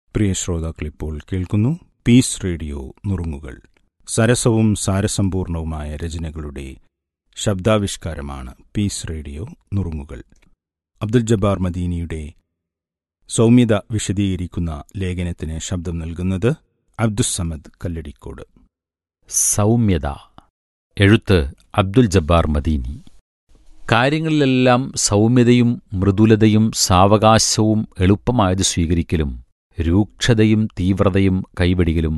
പ്രിയ ശ്രോതാക്കളിപ്പോൾ കേൾക്കുന്നു piece radio നുറുങ്ങുകൾ സരസവും സാരസമ്പൂർണവുമായ രചനകളുടെ ശബ്ദാവിഷ്കാരമാണ് piece radio നുറുങ്ങുകൾ അബ്ദുൽ ജബ്ബാർ മദീനിയുടെ സൗമ്യത വിശദീകരിക്കുന്ന ലേഖനത്തിന് ശബ്ദം നൽകുന്നത് അബ്ദുസമദ് കല്ലടിക്കോട് സൗമ്യത എഴുത്ത് അബ്ദുൽ ജബ്ബാർ മദീനി കാര്യങ്ങളിലെല്ലാം സൗമ്യതയും മൃദുലതയും സാവകാശവും എളുപ്പമായത് സ്വീകരിക്കലും രൂക്ഷതയും തീവ്രതയും കൈവടികലും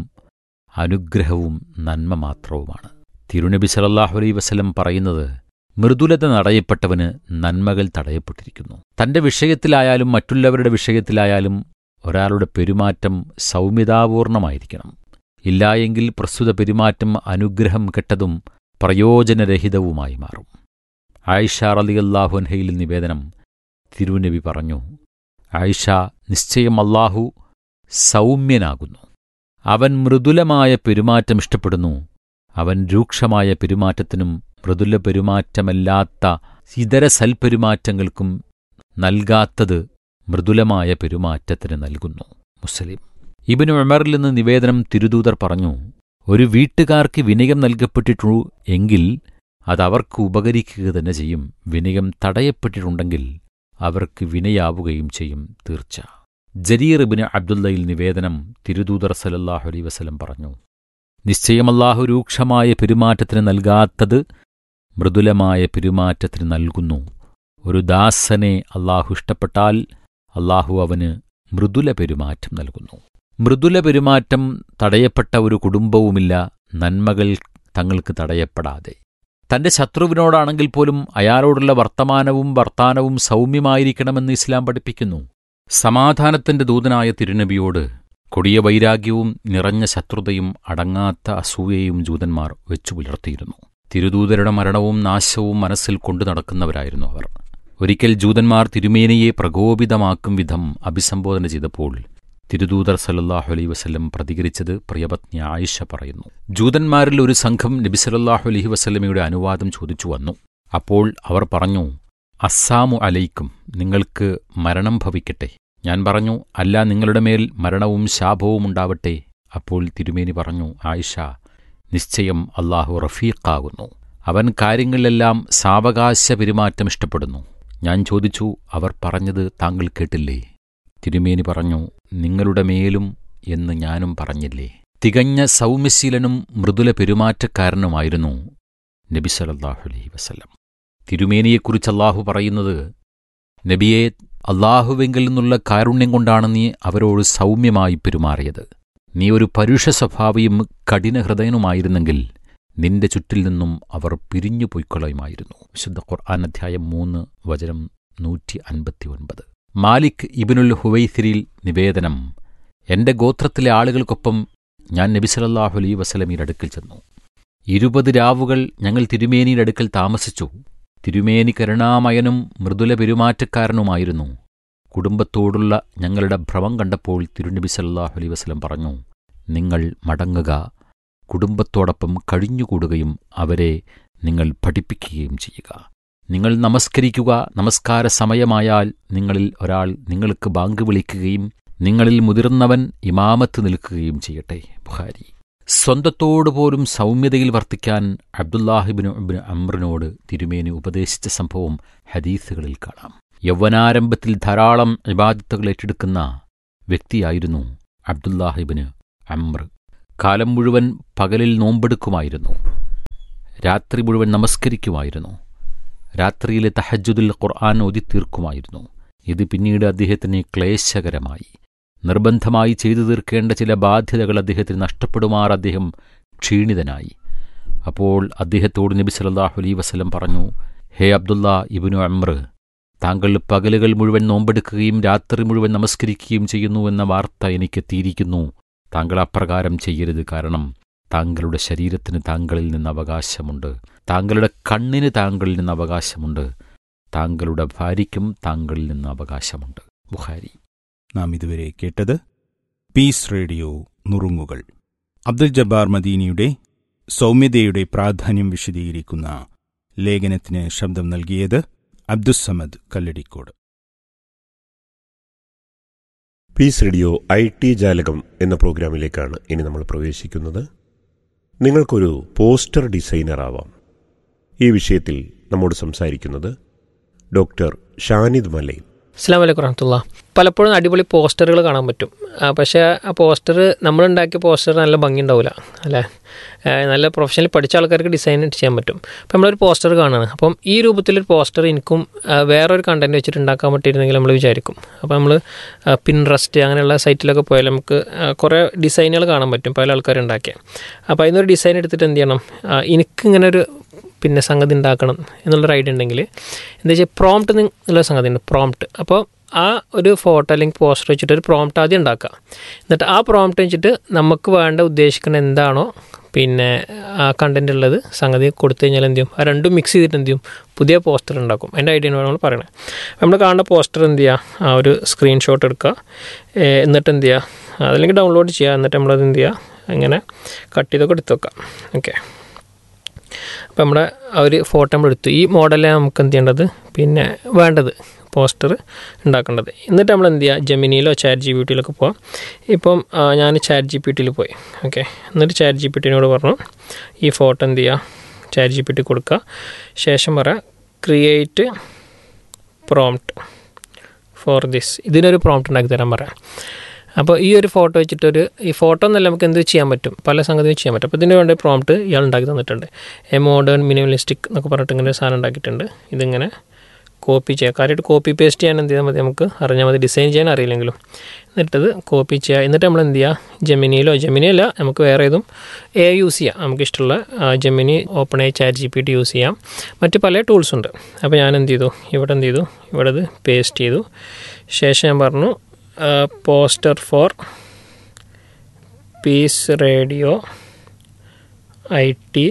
അനുഗ്രഹവും നന്മ മാത്രവുമാണ് തിരുനബി സലല്ലാഹു അലൈ വസലം പറയുന്നത് മൃദുലത തടയപ്പെട്ടവന് നന്മകൾ തടയപ്പെട്ടിരിക്കുന്നു തന്റെ വിഷയത്തിലായാലും മറ്റുള്ളവരുടെ വിഷയത്തിലായാലും ഒരാളുടെ പെരുമാറ്റം സൗമ്യതാപൂർണമായിരിക്കണം ഇല്ലായെങ്കിൽ പ്രസ്തുത പെരുമാറ്റം അനുഗ്രഹം കെട്ടതും പ്രയോജനരഹിതവുമായി മാറും ആയിഷ റലിയല്ലാഹുൻഹയിൽ നിവേദനം തിരുനബി പറഞ്ഞു ആയിഷ നിശ്ചയം അല്ലാഹു സൗമ്യനാകുന്നു അവൻ മൃദുലമായ പെരുമാറ്റം ഇഷ്ടപ്പെടുന്നു അവൻ രൂക്ഷമായ പെരുമാറ്റത്തിനും മൃദുല പെരുമാറ്റമല്ലാത്ത ഇതര സൽപെരുമാറ്റങ്ങൾക്കും നൽകാത്തത് മൃദുലമായ പെരുമാറ്റത്തിന് നൽകുന്നു മുസ്ലിം ഇബിന് ഉമറിൽ നിന്ന് നിവേദനം തിരുദൂതർ പറഞ്ഞു ഒരു വീട്ടുകാർക്ക് വിനയം നൽകപ്പെട്ടിട്ടു എങ്കിൽ അതവർക്ക് ഉപകരിക്കുക തന്നെ ചെയ്യും വിനയം തടയപ്പെട്ടിട്ടുണ്ടെങ്കിൽ അവർക്ക് വിനയാവുകയും ചെയ്യും തീർച്ച ജരീർ ഇബിന് അബ്ദുള്ളയിൽ നിവേദനം തിരുദൂതർ സലല്ലാഹു അലൈ വസലം പറഞ്ഞു നിശ്ചയമല്ലാഹു രൂക്ഷമായ പെരുമാറ്റത്തിന് നൽകാത്തത് മൃദുലമായ പെരുമാറ്റത്തിന് നൽകുന്നു ഒരു ദാസനെ അള്ളാഹു ഇഷ്ടപ്പെട്ടാൽ അള്ളാഹു അവന് മൃദുല പെരുമാറ്റം നൽകുന്നു മൃദുല പെരുമാറ്റം തടയപ്പെട്ട ഒരു കുടുംബവുമില്ല നന്മകൾ തങ്ങൾക്ക് തടയപ്പെടാതെ തന്റെ ശത്രുവിനോടാണെങ്കിൽ പോലും അയാളോടുള്ള വർത്തമാനവും വർത്താനവും സൗമ്യമായിരിക്കണമെന്ന് ഇസ്ലാം പഠിപ്പിക്കുന്നു സമാധാനത്തിന്റെ ദൂതനായ തിരുനബിയോട് കൊടിയ വൈരാഗ്യവും നിറഞ്ഞ ശത്രുതയും അടങ്ങാത്ത അസൂയയും ജൂതന്മാർ വെച്ചു പുലർത്തിയിരുന്നു തിരുദൂതരുടെ മരണവും നാശവും മനസ്സിൽ കൊണ്ടു നടക്കുന്നവരായിരുന്നു അവർ ഒരിക്കൽ ജൂതന്മാർ തിരുമേനിയെ പ്രകോപിതമാക്കും വിധം അഭിസംബോധന ചെയ്തപ്പോൾ തിരുദൂതർ സലല്ലാഹു അലൈ വസ്ല്ലം പ്രതികരിച്ചത് പ്രിയപത്നി ആയിഷ പറയുന്നു ജൂതന്മാരിൽ ഒരു സംഘം നബി സലല്ലാഹു അലൈഹി വസ്ല്ലമയുടെ അനുവാദം ചോദിച്ചു വന്നു അപ്പോൾ അവർ പറഞ്ഞു അസ്സാമു അലൈക്കും നിങ്ങൾക്ക് മരണം ഭവിക്കട്ടെ ഞാൻ പറഞ്ഞു അല്ല നിങ്ങളുടെ മേൽ മരണവും ശാപവും ഉണ്ടാവട്ടെ അപ്പോൾ തിരുമേനി പറഞ്ഞു ആയിഷ നിശ്ചയം അള്ളാഹു റഫീഖാകുന്നു അവൻ കാര്യങ്ങളിലെല്ലാം സാവകാശ പെരുമാറ്റം ഇഷ്ടപ്പെടുന്നു ഞാൻ ചോദിച്ചു അവർ പറഞ്ഞത് താങ്കൾ കേട്ടില്ലേ തിരുമേനി പറഞ്ഞു നിങ്ങളുടെ മേലും എന്ന് ഞാനും പറഞ്ഞില്ലേ തികഞ്ഞ സൗമ്യശീലനും മൃദുല പെരുമാറ്റക്കാരനുമായിരുന്നു നബി സലല്ലാഹു അലൈഹി വസല്ലം തിരുമേനിയെക്കുറിച്ച് അള്ളാഹു പറയുന്നത് നബിയെ അള്ളാഹുവെങ്കിൽ നിന്നുള്ള കാരുണ്യം കൊണ്ടാണ് നീ അവരോട് സൗമ്യമായി പെരുമാറിയത് നീ ഒരു പരുഷ സ്വഭാവിയും കഠിനഹൃദയനുമായിരുന്നെങ്കിൽ നിന്റെ ചുറ്റിൽ നിന്നും അവർ പിരിഞ്ഞു പൊയ്ക്കൊള്ളുമായിരുന്നു വിശുദ്ധ ഖുർആൻ അധ്യായം മൂന്ന് വചനം നൂറ്റി അൻപത്തി ഒൻപത് മാലിക് ഇബിനുൽ ഹുവൈസിരിൽ നിവേദനം എന്റെ ഗോത്രത്തിലെ ആളുകൾക്കൊപ്പം ഞാൻ നബിസലല്ലാഹു അലൈ വസലമിയുടെ അടുക്കൽ ചെന്നു ഇരുപത് രാവുകൾ ഞങ്ങൾ തിരുമേനിയുടെ അടുക്കൽ താമസിച്ചു തിരുമേനി കരുണാമയനും മൃദുല പെരുമാറ്റക്കാരനുമായിരുന്നു കുടുംബത്തോടുള്ള ഞങ്ങളുടെ ഭ്രമം കണ്ടപ്പോൾ തിരുനബി സല്ലാഹു അലൈ വസ്ലം പറഞ്ഞു നിങ്ങൾ മടങ്ങുക കുടുംബത്തോടൊപ്പം കഴിഞ്ഞുകൂടുകയും അവരെ നിങ്ങൾ പഠിപ്പിക്കുകയും ചെയ്യുക നിങ്ങൾ നമസ്കരിക്കുക നമസ്കാര സമയമായാൽ നിങ്ങളിൽ ഒരാൾ നിങ്ങൾക്ക് ബാങ്ക് വിളിക്കുകയും നിങ്ങളിൽ മുതിർന്നവൻ ഇമാമത്ത് നിൽക്കുകയും ചെയ്യട്ടെ ബുഹാരി സ്വന്തത്തോടു പോലും സൗമ്യതയിൽ വർത്തിക്കാൻ അബ്ദുല്ലാഹിബിന് അമ്രിനോട് തിരുമേനി ഉപദേശിച്ച സംഭവം ഹദീസുകളിൽ കാണാം യൗവനാരംഭത്തിൽ ധാരാളം ഇബാദത്തുകൾ ഏറ്റെടുക്കുന്ന വ്യക്തിയായിരുന്നു അബ്ദുല്ലാഹിബിന് അമ്ര കാലം മുഴുവൻ പകലിൽ നോമ്പെടുക്കുമായിരുന്നു രാത്രി മുഴുവൻ നമസ്കരിക്കുമായിരുന്നു രാത്രിയിലെ തഹജുദിൽ ഖുർആൻ ഓതിത്തീർക്കുമായിരുന്നു ഇത് പിന്നീട് അദ്ദേഹത്തിന് ക്ലേശകരമായി നിർബന്ധമായി ചെയ്തു തീർക്കേണ്ട ചില ബാധ്യതകൾ അദ്ദേഹത്തിന് നഷ്ടപ്പെടുമാർ അദ്ദേഹം ക്ഷീണിതനായി അപ്പോൾ അദ്ദേഹത്തോട് നബി സലല്ലാഹു അലൈ വസ്ലം പറഞ്ഞു ഹേ അബ്ദുള്ള ഇബിനു അമ്ര താങ്കൾ പകലുകൾ മുഴുവൻ നോമ്പെടുക്കുകയും രാത്രി മുഴുവൻ നമസ്കരിക്കുകയും ചെയ്യുന്നു എന്ന വാർത്ത എനിക്കെത്തിയിരിക്കുന്നു താങ്കൾ അപ്രകാരം ചെയ്യരുത് കാരണം താങ്കളുടെ ശരീരത്തിന് താങ്കളിൽ നിന്ന് അവകാശമുണ്ട് താങ്കളുടെ കണ്ണിന് താങ്കളിൽ നിന്ന് അവകാശമുണ്ട് താങ്കളുടെ ഭാര്യയ്ക്കും താങ്കളിൽ നിന്ന് അവകാശമുണ്ട് ബുഹാരി നാം ഇതുവരെ കേട്ടത് പീസ് റേഡിയോ നുറുങ്ങുകൾ അബ്ദുൽ ജബ്ബാർ മദീനിയുടെ സൗമ്യതയുടെ പ്രാധാന്യം വിശദീകരിക്കുന്ന ലേഖനത്തിന് ശബ്ദം നൽകിയത് Abdussamad Kalladikode peace radio I T Jalakam എന്ന പ്രോഗ്രാമിലേക്കാണ് ഇനി നമ്മൾ പ്രവേശിക്കുന്നത് നിങ്ങൾക്കൊരു പോസ്റ്റർ ഡിസൈനർ ആവാം ഈ വിഷയത്തിൽ നമ്മോട് സംസാരിക്കുന്നത് ഡോക്ടർ ഷാനിദ് മലയിൽ അസ്സാം വലൈക്കും വറഹമത്തുള്ള പലപ്പോഴും അടിപൊളി പോസ്റ്ററുകൾ കാണാൻ പറ്റും ആ, പക്ഷേ ആ പോസ്റ്റർ നമ്മളുണ്ടാക്കിയ പോസ്റ്റർ നല്ല ഭംഗി ഉണ്ടാവില്ല അല്ലേ ആ, നല്ല പ്രൊഫഷണലി പഠിച്ച ആൾക്കാർക്ക് ഡിസൈൻ ചെയ്യാൻ പറ്റും അപ്പോൾ നമ്മളൊരു പോസ്റ്റർ കാണുകയാണ് അപ്പം ഈ രൂപത്തിലൊരു പോസ്റ്റർ എനിക്കും ആ, വേറൊരു കണ്ടന്റ് വെച്ചിട്ട് ഉണ്ടാക്കാൻ പറ്റിയിരുന്നെങ്കിൽ നമ്മൾ വിചാരിക്കും അപ്പോൾ നമ്മൾ പിൻട്രസ്റ്റ് അങ്ങനെയുള്ള സൈറ്റിലൊക്കെ പോയാൽ നമുക്ക് ആ, കുറേ ഡിസൈനുകൾ കാണാൻ പറ്റും പല ആൾക്കാരുണ്ടാക്കിയ അപ്പോൾ അതിനൊരു ഡിസൈൻ എടുത്തിട്ട് എന്ത് ചെയ്യണം ആ, എനിക്കിങ്ങനെ ഒരു പിന്നെ സംഗതി ഉണ്ടാക്കണം എന്നുള്ളൊരു ഐഡിയ ഉണ്ടെങ്കിൽ എന്താ വെച്ചാൽ പ്രോംപ്റ്റ് എന്നുള്ള സംഗതി ഉണ്ട് പ്രോംപ്റ്റ് അപ്പോൾ ആ ഒരു ഫോട്ടോ അല്ലെങ്കിൽ പോസ്റ്റർ വെച്ചിട്ട് ഒരു പ്രോംപ്റ്റ് ആദ്യം ഉണ്ടാക്കുക എന്നിട്ട് ആ പ്രോംപ്റ്റ് വെച്ചിട്ട് നമുക്ക് വേണ്ട ഉദ്ദേശിക്കുന്ന എന്താണോ പിന്നെ ആ കണ്ടന്റ് ഉള്ളത് സംഗതി കൊടുത്തു കഴിഞ്ഞാൽ എന്ത് ചെയ്യും ആ രണ്ടും മിക്സ് ചെയ്തിട്ട് എന്ത് ചെയ്യും പുതിയ പോസ്റ്റർ ഉണ്ടാക്കും അതിൻ്റെ ഐഡിയ നമ്മൾ പറയണത് നമ്മൾ കാണുന്ന പോസ്റ്റർ എന്ത് ചെയ്യുക ആ ഒരു സ്ക്രീൻഷോട്ട് എടുക്കുക ഏ, എന്നിട്ട് എന്ത് ചെയ്യുക അതല്ലെങ്കിൽ ഡൗൺലോഡ് ചെയ്യുക എന്നിട്ട് നമ്മളത് എന്ത് ചെയ്യുക അങ്ങനെ കട്ട് ചെയ്തൊക്കെ എടുത്ത് വെക്കാം ഓക്കെ അപ്പോൾ നമ്മുടെ ആ ഒരു ഫോട്ടോ നമ്മൾ എടുത്തു ഈ മോഡലാണ് നമുക്ക് എന്ത് ചെയ്യേണ്ടത് പിന്നെ വേണ്ടത് പോസ്റ്റർ ഉണ്ടാക്കേണ്ടത് എന്നിട്ട് നമ്മൾ എന്ത് ചെയ്യുക ജെമിനിയിലോ ചാറ്റ് ജി പി ടിയിലൊക്കെ പോവാം ഇപ്പം ആ, ഞാൻ ചാറ്റ് ജി പി ടിയിൽ പോയി ഓക്കെ എന്നിട്ട് ചാറ്റ് ജി പി ടിനോട് പറഞ്ഞു ഈ ഫോട്ടോ എന്ത് ചെയ്യുക ചാറ്റ് ജി പി ടി കൊടുക്കുക ശേഷം പറയാം ക്രിയേറ്റ് പ്രോംപ്റ്റ് ഫോർ ദിസ് ഇതിനൊരു പ്രോംപ്റ്റ് ഉണ്ടാക്കി തരാൻ പറയാം അപ്പോൾ ഈ ഒരു ഫോട്ടോ വെച്ചിട്ടൊരു ഈ ഫോട്ടോ എന്നല്ല നമുക്ക് എന്ത് ചെയ്യാൻ പറ്റും പല സംഗതിയും ചെയ്യാൻ പറ്റും അപ്പോൾ ഇതിന് വേണ്ട പ്രോംപ്റ്റ് ഇയാൾ ഉണ്ടാക്കി തന്നിട്ടുണ്ട് എ മോഡേൺ മിനിമലിസ്റ്റിക് എന്നൊക്കെ പറഞ്ഞിട്ട് ഇങ്ങനെ ഒരു സാധനം ഉണ്ടാക്കിയിട്ടുണ്ട് ഇതിങ്ങനെ കോപ്പി ചെയ്യുക കാര്യമായിട്ട് കോപ്പി പേസ്റ്റ് ചെയ്യാൻ എന്ത് ചെയ്താൽ മതി നമുക്ക് അറിഞ്ഞാൽ മതി ഡിസൈൻ ചെയ്യാൻ അറിയില്ലെങ്കിലും എന്നിട്ടത് കോപ്പി ചെയ്യുക എന്നിട്ട് നമ്മൾ എന്ത് ചെയ്യുക ജെമിനിയിലോ ജെമിനിയല്ല നമുക്ക് വേറെ ഏതും എ യൂസ് ചെയ്യാം നമുക്ക് ഇഷ്ടമുള്ള ആ, ജെമിനി ഓപ്പൺ ആയി chat G P T use ചെയ്യാം മറ്റ് പല ടൂൾസ് ഉണ്ട് അപ്പോൾ ഞാൻ എന്ത് ചെയ്തു ഇവിടെ എന്ത് ചെയ്തു ഇവിടെ ഇത് പേസ്റ്റ് ചെയ്തു ശേഷം ഞാൻ പറഞ്ഞു poster for peace radio I T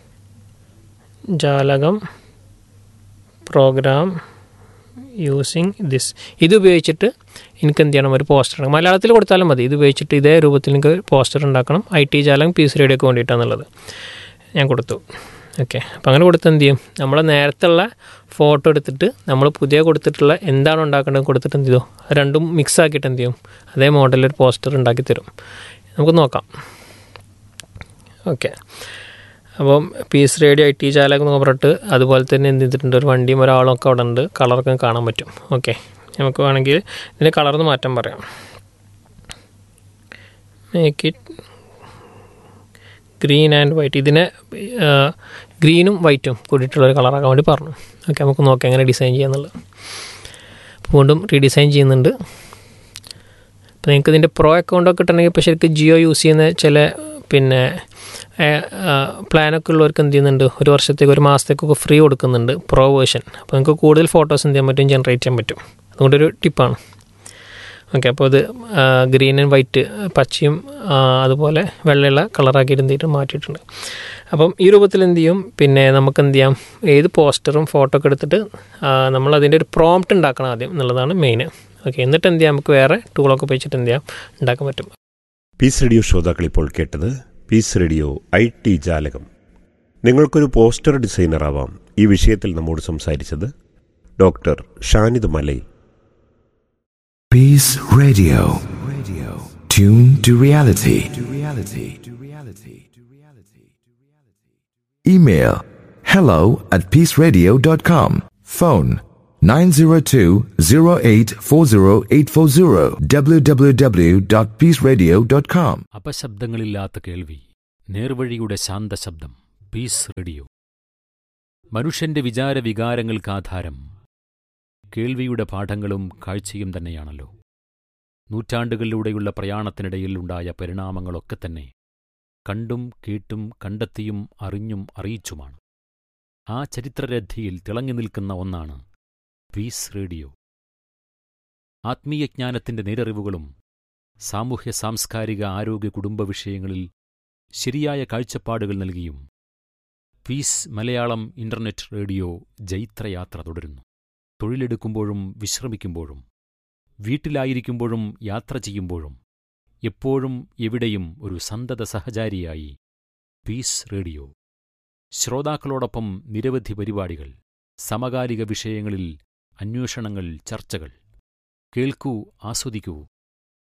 Jalakam program using this ഇത് ഉപയോഗിച്ചിട്ട് എനിക്ക് എന്ത് ചെയ്യണം ഒരു പോസ്റ്റർ മലയാളത്തിൽ കൊടുത്താലും മതി ഇത് ഉപയോഗിച്ചിട്ട് ഇതേ രൂപത്തിൽ എനിക്ക് പോസ്റ്റർ ഉണ്ടാക്കണം ഐ ടി ജാലകം പീസ് റേഡിയോക്ക് വേണ്ടിയിട്ടാണെന്നുള്ളത് ഞാൻ കൊടുത്തു ഓക്കെ അപ്പം അങ്ങനെ കൊടുത്ത് എന്ത് ചെയ്യും നമ്മൾ നേരത്തെ ഉള്ള ഫോട്ടോ എടുത്തിട്ട് നമ്മൾ പുതിയ കൊടുത്തിട്ടുള്ള എന്താണ് ഉണ്ടാക്കേണ്ടത് കൊടുത്തിട്ട് എന്ത് ചെയ്തു അത് രണ്ടും മിക്സ് ആക്കിയിട്ട് എന്ത് ചെയ്യും അതേ മോഡലിൽ ഒരു പോസ്റ്റർ ഉണ്ടാക്കി തരും നമുക്ക് നോക്കാം ഓക്കെ അപ്പം പീസ് റേഡിയോ ഐ ടി ചാലകം എന്ന് പറഞ്ഞിട്ട് അതുപോലെ തന്നെ എന്ത് ചെയ്തിട്ടുണ്ട് ഒരു വണ്ടിയും ഒരാളും ഒക്കെ അവിടെ ഉണ്ട് കളറൊക്കെ കാണാൻ പറ്റും ഓക്കെ നമുക്ക് വേണമെങ്കിൽ ഇതിൻ്റെ കളർന്ന് മാറ്റം പറയാം make it green and white ഇതിനെ ഗ്രീനും വൈറ്റും കൂടിയിട്ടുള്ളൊരു കളറാക്കാൻ വേണ്ടി പറഞ്ഞു ഓക്കെ നമുക്ക് നോക്കാം എങ്ങനെ ഡിസൈൻ ചെയ്യാന്നുള്ളത് അപ്പോൾ വീണ്ടും റീഡിസൈൻ ചെയ്യുന്നുണ്ട് അപ്പോൾ നിങ്ങൾക്ക് ഇതിൻ്റെ പ്രോ അക്കൗണ്ടൊക്കെ കിട്ടണമെങ്കിൽ ഇപ്പോൾ ശരിക്കും ജിയോ യൂസ് ചെയ്യുന്ന ചില പിന്നെ പ്ലാനൊക്കെ ഉള്ളവർക്ക് എന്ത് ചെയ്യുന്നുണ്ട് ഒരു വർഷത്തേക്ക് ഒരു മാസത്തേക്കൊക്കെ ഫ്രീ കൊടുക്കുന്നുണ്ട് പ്രോ വേർഷൻ അപ്പോൾ നിങ്ങൾക്ക് കൂടുതൽ ഫോട്ടോസ് എന്ത് ചെയ്യാൻ പറ്റും ജനറേറ്റ് ചെയ്യാൻ പറ്റും അതുകൊണ്ടൊരു ടിപ്പാണ് ഓക്കെ അപ്പോൾ ഇത് ഗ്രീൻ ആൻഡ് വൈറ്റ് പച്ചയും ആ, അതുപോലെ വെള്ളയുള്ള കളറാക്കിയിട്ട് എന്ത് ചെയ്തിട്ട് മാറ്റിയിട്ടുണ്ട് അപ്പം ഈ രൂപത്തിൽ എന്ത് ചെയ്യും പിന്നെ നമുക്ക് എന്ത് ചെയ്യാം ഏത് പോസ്റ്ററും ഫോട്ടോ ഒക്കെ എടുത്തിട്ട് ആ, നമ്മൾ അതിൻ്റെ ഒരു പ്രോംപ്റ്റ് ഉണ്ടാക്കണം ആദ്യം എന്നുള്ളതാണ് മെയിൻ ഓക്കെ എന്നിട്ട് എന്ത് ചെയ്യാം നമുക്ക് വേറെ ടൂളൊക്കെ ഉപയോഗിച്ചിട്ട് എന്ത് ചെയ്യാം ഉണ്ടാക്കാൻ പറ്റും പീസ് റേഡിയോ ശ്രോതാക്കൾ ഇപ്പോൾ കേട്ടത് പീസ് റേഡിയോ ഐ ടി ജാലകം നിങ്ങൾക്കൊരു പോസ്റ്റർ ഡിസൈനർ ആവാം ഈ വിഷയത്തിൽ നമ്മോട് സംസാരിച്ചത് ഡോക്ടർ ഷാനിദ് മലയിൽ Peace Radio. Radio. Tune to reality. To reality. To reality. To reality. Email hello at peaceradio.com. Phone 902-0840840 www.peaceradio.com. അപശബ്ദങ്ങളില്ലാത്ത കേൾവി നേർവഴിയുടെ ശാന്തശബ്ദം പീസ് റേഡിയോ മനുഷ്യന്റെ വിചാര വികാരങ്ങൾക്ക് ആധാരം കേൾവിയുടെ പാഠങ്ങളും കാഴ്ചയും തന്നെയാണല്ലോ നൂറ്റാണ്ടുകളിലൂടെയുള്ള പ്രയാണത്തിനിടയിൽ ഉണ്ടായ പരിണാമങ്ങളൊക്കെ തന്നെ കണ്ടും കേട്ടും കണ്ടെത്തിയും അറിഞ്ഞും അറിയിച്ചുമാണ് ആ ചരിത്രരഥിയിൽ തിളങ്ങി നിൽക്കുന്ന ഒന്നാണ് പീസ് റേഡിയോ ആത്മീയജ്ഞാനത്തിന്റെ നേരറിവുകളും സാമൂഹ്യ സാംസ്കാരിക ആരോഗ്യ കുടുംബ വിഷയങ്ങളിൽ ശരിയായ കാഴ്ചപ്പാടുകൾ നൽകിയും പീസ് മലയാളം ഇന്റർനെറ്റ് റേഡിയോ ജൈത്രയാത്ര തുടരുന്നു തൊഴിലെടുക്കുമ്പോഴും വിശ്രമിക്കുമ്പോഴും വീട്ടിലായിരിക്കുമ്പോഴും യാത്ര ചെയ്യുമ്പോഴും എപ്പോഴും എവിടെയും ഒരു സന്തത സഹചാരിയായി പീസ് റേഡിയോ ശ്രോതാക്കളോടൊപ്പം നിരവധി പരിപാടികൾ സമകാലിക വിഷയങ്ങളിൽ അന്വേഷണങ്ങൾ ചർച്ചകൾ കേൾക്കൂ ആസ്വദിക്കൂ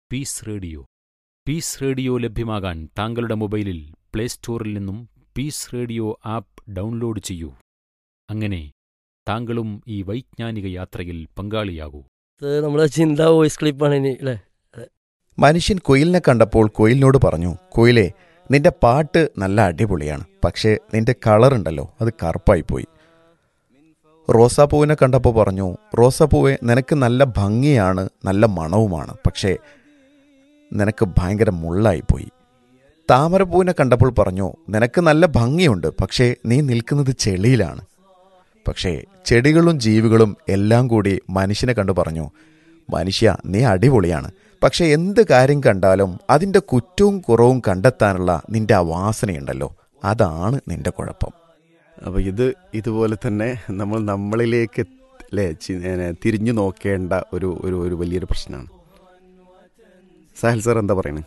പീസ് റേഡിയോ പീസ് റേഡിയോ ലഭ്യമാകാൻ താങ്കളുടെ മൊബൈലിൽ പ്ലേ സ്റ്റോറിൽ നിന്നും പീസ് റേഡിയോ ആപ്പ് ഡൗൺലോഡ് ചെയ്യൂ അങ്ങനെ താങ്കളും ഈ വൈജ്ഞാനിക യാത്രയിൽ പങ്കാളിയാകൂ ഇത് നമ്മളെ ചിന്ത വോയിസ് ക്ലിപ്പാണ് ഇനി അല്ലേ മനുഷ്യൻ കുയിലിനെ കണ്ടപ്പോൾ കുയിലിനോട് പറഞ്ഞു കുയിലേ നിന്റെ പാട്ട് നല്ല അടിപൊളിയാണ് പക്ഷേ നിന്റെ കളർ ഉണ്ടല്ലോ അത് കറുപ്പായിപ്പോയി റോസാപ്പൂവിനെ കണ്ടപ്പോൾ പറഞ്ഞു റോസാപ്പൂവെ നിനക്ക് നല്ല ഭംഗിയാണ് നല്ല മണവുമാണ് പക്ഷേ നിനക്ക് ഭയങ്കര മുള്ളായിപ്പോയി താമരപ്പൂവിനെ കണ്ടപ്പോൾ പറഞ്ഞു നിനക്ക് നല്ല ഭംഗിയുണ്ട് പക്ഷേ നീ നിൽക്കുന്നത് ചെളിയിലാണ് പക്ഷേ ചെടികളും ജീവികളും എല്ലാം കൂടി മനുഷ്യനെ കണ്ടു പറഞ്ഞു മനുഷ്യ നീ അടിപൊളിയാണ് പക്ഷെ എന്ത് കാര്യം കണ്ടാലും അതിൻ്റെ കുറ്റവും കുറവും കണ്ടെത്താനുള്ള നിന്റെ ആ വാസനയുണ്ടല്ലോ അതാണ് നിന്റെ കുഴപ്പം അപ്പോൾ ഇത് ഇതുപോലെ തന്നെ നമ്മൾ നമ്മളിലേക്ക് അല്ലേ ചി- ഏ, തിരിഞ്ഞു നോക്കേണ്ട ഒരു ഒരു ഒരു വലിയൊരു പ്രശ്നമാണ് സാഹിൽ സാർ എന്താ പറയുന്നത്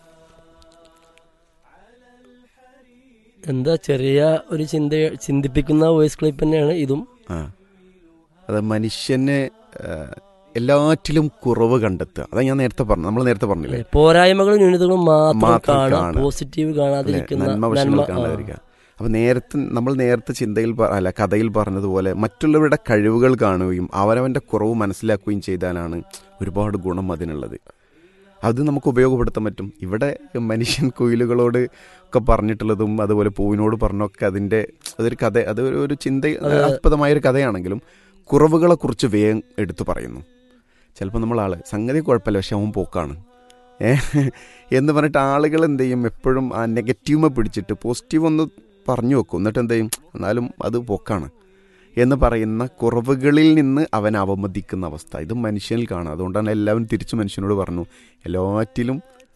എന്താ ചെറിയ ഒരു ചിന്ത ചിന്തിപ്പിക്കുന്ന വോയിസ് ക്ലിപ്പ് തന്നെയാണ് ഇതും ആ അത് മനുഷ്യന് ആ, എല്ലാറ്റിലും കുറവ് കണ്ടെത്തുക അതാ ഞാൻ നേരത്തെ പറഞ്ഞു നമ്മൾ നേരത്തെ പറഞ്ഞില്ലേ പോരായ്മകളും ന്യൂനതകളും മാത്രം മാത്രം കാണുക കാണുക. പോസിറ്റീവ് അല്ലേ? കാണാതിരിക്കുന്ന നന്മ വശങ്ങൾ നന്മ, ആ. കാണാതിരിക്കുക അപ്പൊ നേരത്തെ നമ്മൾ നേരത്തെ ചിന്തയിൽ പ- അല്ല കഥയിൽ പറഞ്ഞതുപോലെ മറ്റുള്ളവരുടെ കഴിവുകൾ കാണുകയും അവരവന്റെ കുറവ് മനസ്സിലാക്കുകയും ചെയ്താലാണ് ഒരുപാട് ഗുണം അതിനുള്ളത് അത് നമുക്ക് ഉപയോഗപ്പെടുത്താൻ പറ്റും ഇവിടെ മനുഷ്യൻ കുയിലുകളോട് ഒക്കെ പറഞ്ഞിട്ടുള്ളതും അതുപോലെ പൂവിനോട് പറഞ്ഞൊക്കെ അതിന്റെ അതൊരു കഥ അത് ഒരു- ഒരു ചിന്ത അത്ഭുതമായൊരു കഥയാണെങ്കിലും കുറവുകളെ കുറിച്ച് വേഗം എടുത്തു പറയുന്നു ചിലപ്പോൾ നമ്മൾ ആള് സംഗതി കുഴപ്പമില്ല പക്ഷെ അവൻ പോക്കാണ് ഏ എന്ന് പറഞ്ഞിട്ട് ആളുകൾ എന്ത് ചെയ്യും എപ്പോഴും ആ നെഗറ്റീവ് പിടിച്ചിട്ട് പോസിറ്റീവ് ഒന്ന് പറഞ്ഞു വെക്കും എന്നിട്ട് എന്ത് ചെയ്യും എന്നാലും അത് പോക്കാണ് എന്ന് പറയുന്ന കുറവുകളിൽ നിന്ന് അവൻ അവമതിക്കുന്ന അവസ്ഥ ഇത് മനുഷ്യനിൽ കാണാം അതുകൊണ്ടാണ് എല്ലാവരും തിരിച്ചു മനുഷ്യനോട് പറഞ്ഞു എല്ലാറ്റിലും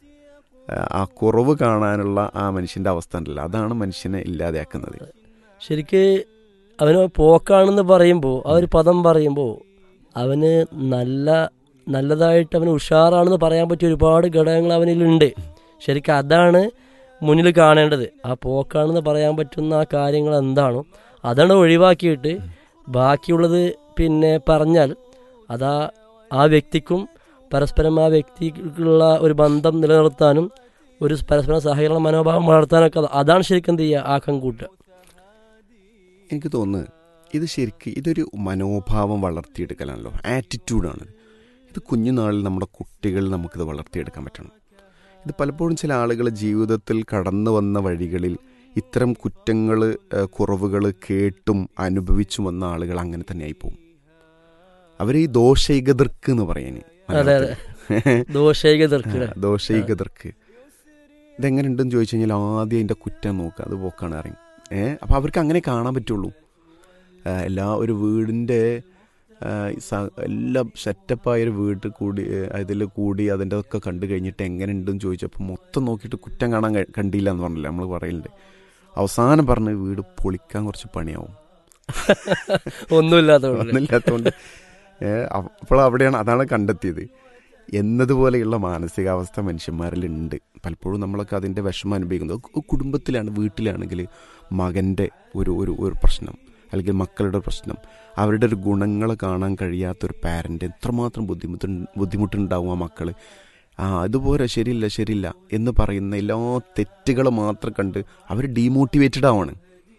ആ, ആ കുറവ് കാണാനുള്ള ആ മനുഷ്യൻ്റെ അവസ്ഥ ഉണ്ടല്ലോ അതാണ് മനുഷ്യനെ ഇല്ലാതെയാക്കുന്നത് ശരിക്ക് അവന് പോക്കാണെന്ന് പറയുമ്പോൾ ആ ഒരു പദം പറയുമ്പോൾ അവന് നല്ല നല്ലതായിട്ട് അവന് ഉഷാറാണെന്ന് പറയാൻ പറ്റിയ ഒരുപാട് ഘടകങ്ങൾ അവനിലുണ്ട് ശരിക്കും അതാണ് മുന്നിൽ കാണേണ്ടത് ആ പോക്കാണെന്ന് പറയാൻ പറ്റുന്ന ആ കാര്യങ്ങൾ എന്താണോ അതാണ് ഒഴിവാക്കിയിട്ട് ബാക്കിയുള്ളത് പിന്നെ പറഞ്ഞാൽ അതാ ആ വ്യക്തിക്കും പരസ്പരം ആ വ്യക്തിക്കുള്ള ഒരു ബന്ധം നിലനിർത്താനും ഒരു പരസ്പരം സഹകരണ മനോഭാവം വളർത്താനൊക്കെ അത് അതാണ് ശരിക്കും എന്ത് ചെയ്യുക ആക്കം കൂട്ടുക എനിക്ക് തോന്നുന്നത് ഇത് ശരിക്ക് ഇതൊരു മനോഭാവം വളർത്തിയെടുക്കലാണല്ലോ ആറ്റിറ്റ്യൂഡാണ് ഇത് കുഞ്ഞുനാളിൽ നമ്മുടെ കുട്ടികളിൽ നമുക്കിത് വളർത്തിയെടുക്കാൻ പറ്റണം ഇത് പലപ്പോഴും ചില ആളുകൾ ജീവിതത്തിൽ കടന്നു വന്ന വഴികളിൽ ഇത്തരം കുറ്റങ്ങൾ കുറവുകൾ കേട്ടും അനുഭവിച്ചും വന്ന ആളുകൾ അങ്ങനെ തന്നെ ആയിപ്പോവും അവർ ഈ ദോഷൈകതർക്ക് എന്ന് പറയുന്നത് അതെ, അതെ. ദോഷൈക തീർക്കുക ദോഷൈകതർക്ക് ഇതെങ്ങനെയുണ്ടെന്ന് ചോദിച്ചു കഴിഞ്ഞാൽ ആദ്യം അതിൻ്റെ കുറ്റം നോക്കുക അത് പോക്കാണ് അറിയും ഏ അപ്പോൾ അവർക്ക് അങ്ങനെ കാണാൻ പറ്റുള്ളൂ ആ, എല്ലാ ഒരു വീടിൻ്റെ ആ, സ- എല്ലാം സെറ്റപ്പായ ഒരു വീട്ടിൽ കൂടി അതിൽ കൂടി അതിൻ്റെ ഒക്കെ കണ്ടു കഴിഞ്ഞിട്ട് എങ്ങനെയുണ്ടെന്ന് ചോദിച്ചപ്പോൾ മൊത്തം നോക്കിയിട്ട് കുറ്റം കാണാൻ ക- കണ്ടില്ല എന്ന് പറഞ്ഞില്ല നമ്മൾ പറയലുണ്ട് അവസാനം പറഞ്ഞ് വീട് പൊളിക്കാൻ കുറച്ച് പണിയാവും ഒന്നുമില്ലാത്തതുകൊണ്ട് ഒന്നുമില്ലാത്തതുകൊണ്ട് അപ്പോൾ അവിടെയാണ് അതാണ് കണ്ടെത്തിയത് എന്നതുപോലെയുള്ള മാനസികാവസ്ഥ മനുഷ്യന്മാരിലുണ്ട് പലപ്പോഴും നമ്മളൊക്കെ അതിൻ്റെ വിഷമം അനുഭവിക്കുന്നത് കു- കുടുംബത്തിലാണ് വീട്ടിലാണെങ്കിൽ മകൻ്റെ ഒരു ഒരു ഒരു പ്രശ്നം അല്ലെങ്കിൽ മക്കളുടെ പ്രശ്നം അവരുടെ ഒരു ഗുണങ്ങൾ കാണാൻ കഴിയാത്തൊരു പാരൻ്റ് എത്രമാത്രം ബുദ്ധിമുട്ട് ബുദ്ധിമുട്ടുണ്ടാവും ആ മക്കൾ ആ അതുപോലെ ശരിയില്ല ശരിയില്ല എന്ന് പറയുന്ന എല്ലാ തെറ്റുകൾ മാത്രം കണ്ട് അവർ ഡീമോട്ടിവേറ്റഡ് ആവാണ്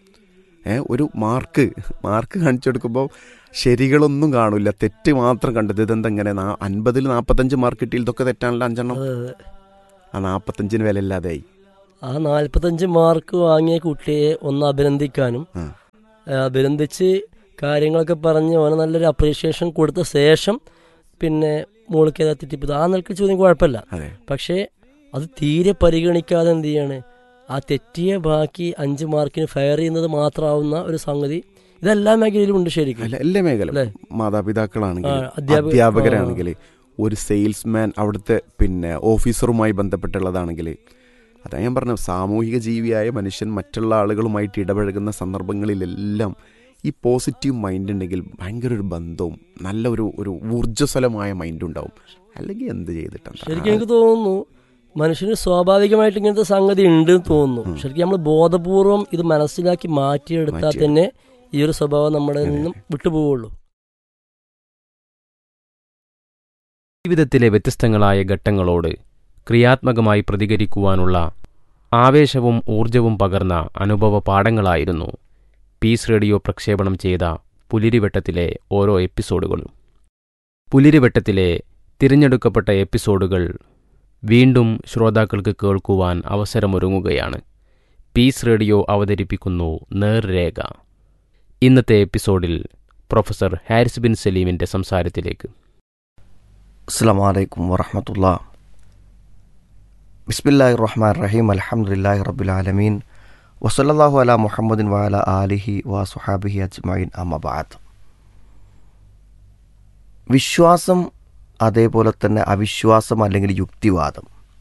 ഏ ഒരു മാർക്ക് മാർക്ക് കാണിച്ചു കൊടുക്കുമ്പോൾ ശരികളൊന്നും കാണില്ല തെറ്റ് മാത്രം കണ്ടത് ഇതെന്തെങ്ങനെ നാ- അൻപതിൽ നാൽപ്പത്തഞ്ച് മാർക്ക് കിട്ടി ഇതൊക്കെ തെറ്റാണല്ലോ അഞ്ചെണ്ണം അതെ, അതെ. ആ നാൽപ്പത്തഞ്ചിന് വില ഇല്ലാതെയായി ആ നാൽപ്പത്തഞ്ച് മാർക്ക് വാങ്ങിയ കുട്ടിയെ ഒന്ന് അഭിനന്ദിക്കാനും ആ. ആ, അഭിനന്ദിച്ച് കാര്യങ്ങളൊക്കെ പറഞ്ഞ് അവന് നല്ലൊരു അപ്രീഷിയേഷൻ കൊടുത്ത ശേഷം പിന്നെ മോൾക്ക് ഏതാ തെറ്റിപ്പത് ആ നിലക്ക് ചോദ്യം കുഴപ്പമില്ല അതെ പക്ഷേ അത് തീരെ പരിഗണിക്കാതെ എന്ത് ചെയ്യാണ് ആ തെറ്റിയ ബാക്കി അഞ്ച് മാർക്കിന് ഫയർ ചെയ്യുന്നത് മാത്രമാവുന്ന ഒരു സംഗതി ഇതെല്ലാ മേഖലയിലും ഉണ്ട് ശരിക്കും അല്ല എല്ലാ മേഖല അല്ലേ? മാതാപിതാക്കളാണെങ്കിൽ ആ, അധ്യാപക- അധ്യാപകരാണെങ്കിൽ ഒരു സെയിൽസ്മാൻ അവിടുത്തെ പിന്നെ ഓഫീസറുമായി ബന്ധപ്പെട്ടുള്ളതാണെങ്കിൽ അതാ ഞാൻ പറഞ്ഞത് സാമൂഹിക ജീവിയായ മനുഷ്യൻ മറ്റുള്ള ആളുകളുമായിട്ട് ഇടപഴകുന്ന സന്ദർഭങ്ങളിലെല്ലാം ഈ പോസിറ്റീവ് മൈൻഡ് ഉണ്ടെങ്കിൽ ഭയങ്കര ഒരു ബന്ധവും നല്ല ഒരു ഒരു ഊർജ്ജസ്വലമായ മൈൻഡ് ഉണ്ടാവും അല്ലെങ്കിൽ എന്ത് ചെയ്തിട്ടുണ്ട് ശരിക്കും എനിക്ക് തോന്നുന്നു മനുഷ്യന് സ്വാഭാവികമായിട്ട് ഇങ്ങനത്തെ സംഗതി ഉണ്ട് എന്ന് തോന്നുന്നു ശരിക്കും നമ്മൾ ബോധപൂർവം ഇത് മനസ്സിലാക്കി മാറ്റിയെടുത്താൽ മാറ്റിയെടുക്കും. തന്നെ ഈ ഒരു സ്വഭാവം നമ്മുടെ നിന്നും വിട്ടുപോവുള്ളൂ ജീവിതത്തിലെ വ്യത്യസ്തങ്ങളായ ഘട്ടങ്ങളോട് ക്രിയാത്മകമായി പ്രതികരിക്കുവാനുള്ള ആവേശവും ഊർജവും പകർന്ന അനുഭവ പാഠങ്ങളായിരുന്നു പീസ് റേഡിയോ പ്രക്ഷേപണം ചെയ്ത പുലിരിവട്ടത്തിലെ ഓരോ എപ്പിസോഡുകളും പുലിരിവട്ടത്തിലെ തിരഞ്ഞെടുക്കപ്പെട്ട എപ്പിസോഡുകൾ വീണ്ടും ശ്രോതാക്കൾക്ക് കേൾക്കുവാൻ അവസരമൊരുങ്ങുകയാണ് പീസ് റേഡിയോ അവതരിപ്പിക്കുന്നു നേർരേഖ ഇന്നത്തെ എപ്പിസോഡിൽ പ്രൊഫസർ ഹാരിസ് ബിൻ സലീമിൻ്റെ സംസാരത്തിലേക്ക് അസ്സാം വലൈക്കും വറഹമത്തുള്ള ബിസ്മില്ലാഹി റഹ്മാൻ റഹീം അലഹമുല്ലാഹി റബുലാലമീൻ വസല്ലാഹു അല മുഹമ്മദിൻ വാല ആലിഹി വാ സുഹാബിഹി അജ്മൈൻ അമബാദ് വിശ്വാസം അതേപോലെ തന്നെ അവിശ്വാസം അല്ലെങ്കിൽ യുക്തിവാദം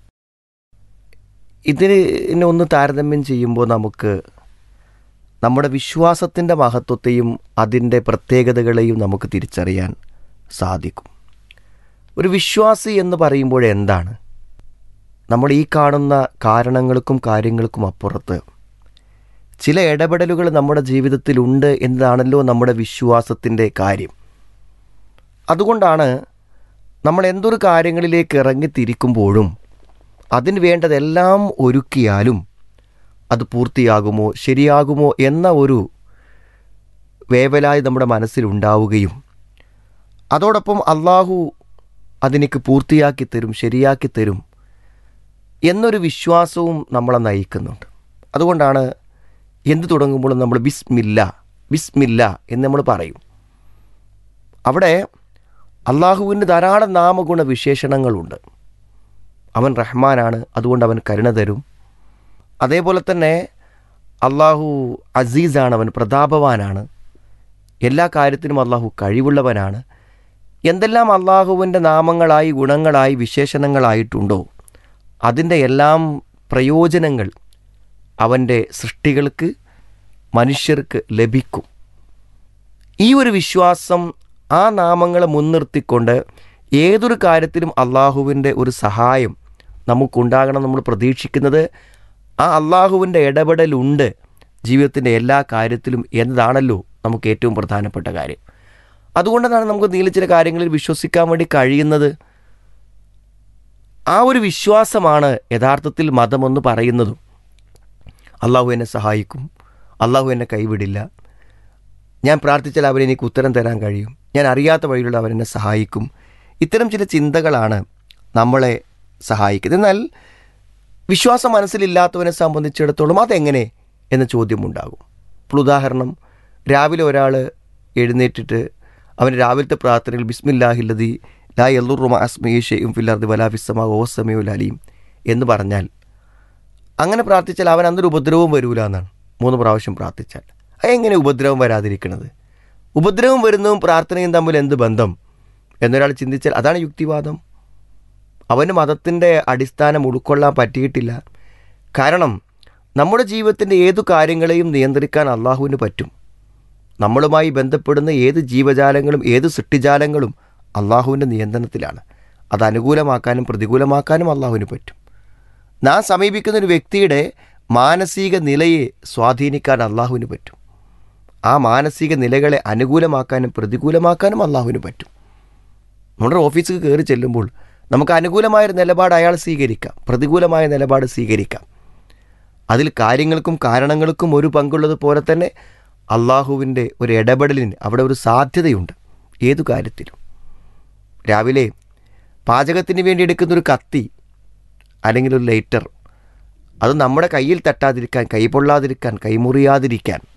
ഇതിന് ഒന്ന് താരതമ്യം ചെയ്യുമ്പോൾ നമുക്ക് നമ്മുടെ വിശ്വാസത്തിൻ്റെ മഹത്വത്തെയും അതിൻ്റെ പ്രത്യേകതകളെയും നമുക്ക് തിരിച്ചറിയാൻ സാധിക്കും ഒരു വിശ്വാസി എന്ന് പറയുമ്പോൾ എന്താണ് നമ്മൾ ഈ കാണുന്ന കാരണങ്ങൾക്കും കാര്യങ്ങൾക്കും അപ്പുറത്ത് ചില ഇടപെടലുകൾ നമ്മുടെ ജീവിതത്തിലുണ്ട് എന്നതാണല്ലോ നമ്മുടെ വിശ്വാസത്തിൻ്റെ കാര്യം അതുകൊണ്ടാണ് നമ്മൾ എന്തൊരു കാര്യങ്ങളിലേക്ക് ഇറങ്ങിത്തിരിക്കുമ്പോഴും അതിന് വേണ്ടതെല്ലാം ഒരുക്കിയാലും അത് പൂർത്തിയാകുമോ ശരിയാകുമോ എന്ന ഒരു വേവലായി നമ്മുടെ മനസ്സിലുണ്ടാവുകയും അതോടൊപ്പം അള്ളാഹു അതെനിക്ക് പൂർത്തിയാക്കി തരും ശരിയാക്കി തരും എന്നൊരു വിശ്വാസവും നമ്മളെ നയിക്കുന്നുണ്ട് അതുകൊണ്ടാണ് എന്ത് തുടങ്ങുമ്പോഴും നമ്മൾ ബിസ്മില്ല ബിസ്മില്ല എന്ന് നമ്മൾ പറയും അവിടെ അള്ളാഹുവിന് ധാരാളം നാമഗുണ വിശേഷണങ്ങളുണ്ട് അവൻ റഹ്മാനാണ് അതുകൊണ്ട് അവൻ കരുണ തരും അതേപോലെ തന്നെ അള്ളാഹു അസീസാണ് അവൻ പ്രതാപവാനാണ് എല്ലാ കാര്യത്തിനും അള്ളാഹു കഴിവുള്ളവനാണ് എന്തെല്ലാം അള്ളാഹുവിൻ്റെ നാമങ്ങളായി ഗുണങ്ങളായി വിശേഷണങ്ങളായിട്ടുണ്ടോ അതിൻ്റെ എല്ലാം പ്രയോജനങ്ങൾ അവൻ്റെ സൃഷ്ടികൾക്ക് മനുഷ്യർക്ക് ലഭിക്കും ഈ ഒരു വിശ്വാസം ആ നാമങ്ങളെ മുൻനിർത്തിക്കൊണ്ട് ഏതൊരു കാര്യത്തിലും അള്ളാഹുവിൻ്റെ ഒരു സഹായം നമുക്കുണ്ടാകണം നമ്മൾ പ്രതീക്ഷിക്കുന്നത് ആ അള്ളാഹുവിൻ്റെ ഇടപെടലുണ്ട് ജീവിതത്തിൻ്റെ എല്ലാ കാര്യത്തിലും എന്നതാണല്ലോ നമുക്ക് ഏറ്റവും പ്രധാനപ്പെട്ട കാര്യം അതുകൊണ്ടാണ് നമുക്ക് നീല ചില കാര്യങ്ങളിൽ വിശ്വസിക്കാൻ വേണ്ടി കഴിയുന്നത് ആ ഒരു വിശ്വാസമാണ് യഥാർത്ഥത്തിൽ മതമെന്ന് പറയുന്നതും അള്ളാഹു എന്നെ സഹായിക്കും അള്ളാഹു എന്നെ കൈവിടില്ല ഞാൻ പ്രാർത്ഥിച്ചാൽ അവൻ എനിക്ക് ഉത്തരം തരാൻ കഴിയും ഞാൻ അറിയാത്ത വഴിയിലുള്ള അവൻ എന്നെ സഹായിക്കും ഇത്തരം ചില ചിന്തകളാണ് നമ്മളെ സഹായിക്കുന്നത് എന്നാൽ വിശ്വാസം മനസ്സിലില്ലാത്തവനെ സംബന്ധിച്ചിടത്തോളം അതെങ്ങനെ എന്ന ചോദ്യമുണ്ടാകും ഇപ്പോൾ ഉദാഹരണം രാവിലെ ഒരാൾ എഴുന്നേറ്റിട്ട് അവൻ രാവിലത്തെ പ്രാർത്ഥനയിൽ ബിസ്മില്ലാഹില്ലതി ലാ എല്ലുറുമ അസ്മീഷയും ഫില്ലാർദ് വലാഫിസമ ഓസമയോ ലലീം എന്ന് പറഞ്ഞാൽ അങ്ങനെ പ്രാർത്ഥിച്ചാൽ അവൻ അന്നൊരു ഉപദ്രവവും വരൂല എന്നാണ് മൂന്ന് പ്രാവശ്യം പ്രാർത്ഥിച്ചാൽ എങ്ങനെ ഉപദ്രവം വരാതിരിക്കുന്നത് ഉപദ്രവം വരുന്നതും പ്രാർത്ഥനയും തമ്മിൽ എന്ത് ബന്ധം എന്നൊരാൾ ചിന്തിച്ചാൽ അതാണ് യുക്തിവാദം അവന് മതത്തിൻ്റെ അടിസ്ഥാനം ഉൾക്കൊള്ളാൻ പറ്റിയിട്ടില്ല കാരണം നമ്മുടെ ജീവിതത്തിൻ്റെ ഏതു കാര്യങ്ങളെയും നിയന്ത്രിക്കാൻ അള്ളാഹുവിന് പറ്റും നമ്മളുമായി ബന്ധപ്പെടുന്ന ഏത് ജീവജാലങ്ങളും ഏത് സൃഷ്ടിജാലങ്ങളും അള്ളാഹുവിൻ്റെ നിയന്ത്രണത്തിലാണ് അത് അനുകൂലമാക്കാനും പ്രതികൂലമാക്കാനും അള്ളാഹുവിന് പറ്റും നാം സമീപിക്കുന്ന ഒരു വ്യക്തിയുടെ മാനസിക നിലയെ സ്വാധീനിക്കാൻ അള്ളാഹുവിന് പറ്റും ആ മാനസിക നിലകളെ അനുകൂലമാക്കാനും പ്രതികൂലമാക്കാനും അള്ളാഹുവിന് പറ്റും നമ്മുടെ ഓഫീസിൽ കയറി ചെല്ലുമ്പോൾ നമുക്ക് അനുകൂലമായൊരു നിലപാട് അയാൾ സ്വീകരിക്കാം പ്രതികൂലമായ നിലപാട് സ്വീകരിക്കാം അതിൽ കാര്യങ്ങൾക്കും കാരണങ്ങൾക്കും ഒരു പങ്കുള്ളത് തന്നെ അള്ളാഹുവിൻ്റെ ഒരു ഇടപെടലിന് അവിടെ ഒരു സാധ്യതയുണ്ട് ഏതു കാര്യത്തിലും രാവിലെ പാചകത്തിന് വേണ്ടി എടുക്കുന്ന ഒരു കത്തി അല്ലെങ്കിൽ ഒരു ലൈറ്റർ അത് നമ്മുടെ കയ്യിൽ തട്ടാതിരിക്കാൻ കൈ പൊള്ളാതിരിക്കാൻ കൈമുറിയാതിരിക്കാൻ